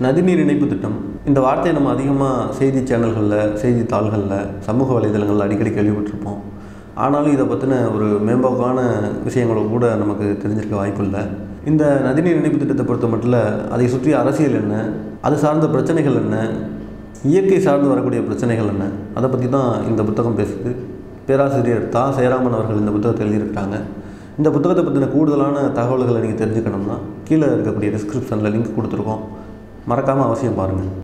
நதிநீர் இணைப்பு திட்டம் இந்த வார்த்தையை நம்ம அதிகமாக செய்தி சேனல்களில் செய்தித்தாள்களில் சமூக வலைதளங்களில் அடிக்கடி கேள்விப்பட்டிருப்போம் ஆனாலும் இதை பற்றின ஒரு மேம்போக்கான விஷயங்களும் கூட நமக்கு தெரிஞ்சிருக்க வாய்ப்பு இல்லை இந்த நதிநீர் இணைப்பு திட்டத்தை பொறுத்த மட்டும் அதை சுற்றி அரசியல் என்ன அது சார்ந்த பிரச்சனைகள் என்ன இயற்கை சார்ந்து வரக்கூடிய பிரச்சனைகள் என்ன அதை பற்றி தான் இந்த புத்தகம் பேசுது பேராசிரியர் தா சேராமன் அவர்கள் இந்த புத்தகத்தை எழுதியிருக்கிறாங்க இந்த புத்தகத்தை பற்றின கூடுதலான தகவல்களை நீங்கள் தெரிஞ்சுக்கணும்னா கீழே இருக்கக்கூடிய டிஸ்கிரிப்ஷனில் லிங்க் கொடுத்துருக்கோம் மறக்காமல் அவசியம் பாருங்கள்